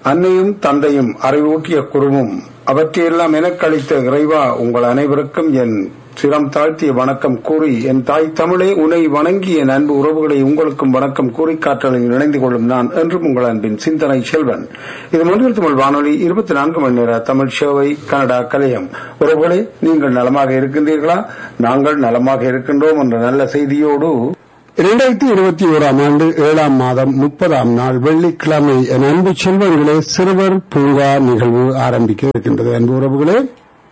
அன்னையும் தந்தையும் அறிவூட்டிய குருவும் அவற்றையெல்லாம் எனக்களித்த இறைவா உங்கள் அனைவருக்கும் என் சிரம் தாழ்த்திய வணக்கம் கூறி என் தாய் தமிழே உன்னை வணங்கி என் அன்பு உறவுகளை உங்களுக்கும் வணக்கம் கூறி காற்றலில் இணைந்து கொள்ளும் நான் என்றும் உங்கள் அன்பின் சிந்தனை செல்வன் இது மொழிகள் தமிழ் வானொலி இருபத்தி நான்கு மணி நேர தமிழ் சேவை கனடா கலையம் உறவுகளே நீங்கள் நலமாக இருக்கின்றீர்களா நாங்கள் நலமாக இருக்கின்றோம் என்ற நல்ல செய்தியோடு இரண்டாயிரத்தி இருபத்தி ஓராம் ஆண்டு ஏழாம் மாதம் முப்பதாம் நாள் வெள்ளிக்கிழமை என் அன்பு செல்வங்களே சிறுவர் பூங்கா நிகழ்வு ஆரம்பிக்க இருக்கின்றது அன்பு உறவுகளே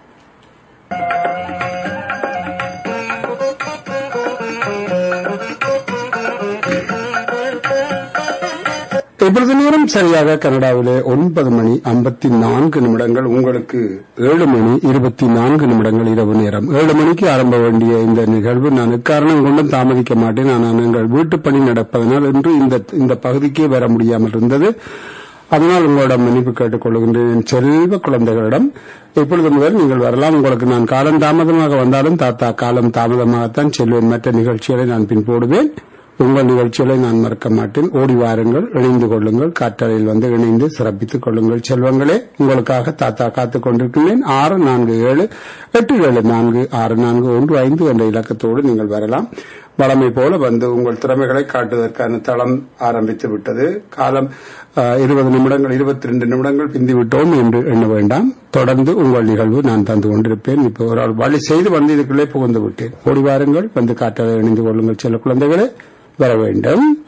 இப்பொழுது நேரம் சரியாக கனடாவிலே ஒன்பது மணி ஐம்பத்தி நான்கு நிமிடங்கள் உங்களுக்கு ஏழு மணி இருபத்தி நான்கு நிமிடங்கள் இரவு நேரம் ஏழு மணிக்கு ஆரம்ப வேண்டிய இந்த நிகழ்வு நான் எக்காரணம் கொண்டும் தாமதிக்க மாட்டேன் ஆனால் எங்கள் வீட்டுப் பணி நடப்பதனால் இன்று இந்த இந்த பகுதிக்கே வர முடியாமல் இருந்தது அதனால் உங்களிடம் மன்னிப்பு கேட்டுக் கொள்கின்றேன் என் செல்வ குழந்தைகளிடம் இப்பொழுது முதல் நீங்கள் வரலாம் உங்களுக்கு நான் காலம் தாமதமாக வந்தாலும் தாத்தா காலம் தாமதமாகத்தான் செல்வேன் மற்ற நிகழ்ச்சிகளை நான் பின் போடுவேன் உங்கள் நிகழ்ச்சிகளை நான் மறக்க மாட்டேன் ஓடி வாருங்கள் இணைந்து கொள்ளுங்கள் காற்றலையில் வந்து இணைந்து சிறப்பித்துக் கொள்ளுங்கள் செல்வங்களே உங்களுக்காக தாத்தா காத்துக் கொண்டிருக்கின்றேன் ஆறு நான்கு ஏழு எட்டு ஏழு நான்கு ஆறு நான்கு ஒன்று ஐந்து என்ற இலக்கத்தோடு நீங்கள் வரலாம் வளமை போல வந்து உங்கள் திறமைகளை காட்டுவதற்கான தளம் ஆரம்பித்து விட்டது காலம் இருபது நிமிடங்கள் இருபத்தி ரெண்டு நிமிடங்கள் பிந்தி விட்டோம் என்று எண்ண வேண்டாம் தொடர்ந்து உங்கள் நிகழ்வு நான் தந்து கொண்டிருப்பேன் இப்போ ஒரு வழி செய்து வந்து இதுக்குள்ளே புகுந்து விட்டேன் ஓடி வாருங்கள் வந்து காற்றலை இணைந்து கொள்ளுங்கள் சில குழந்தைகளே வர வேண்டும்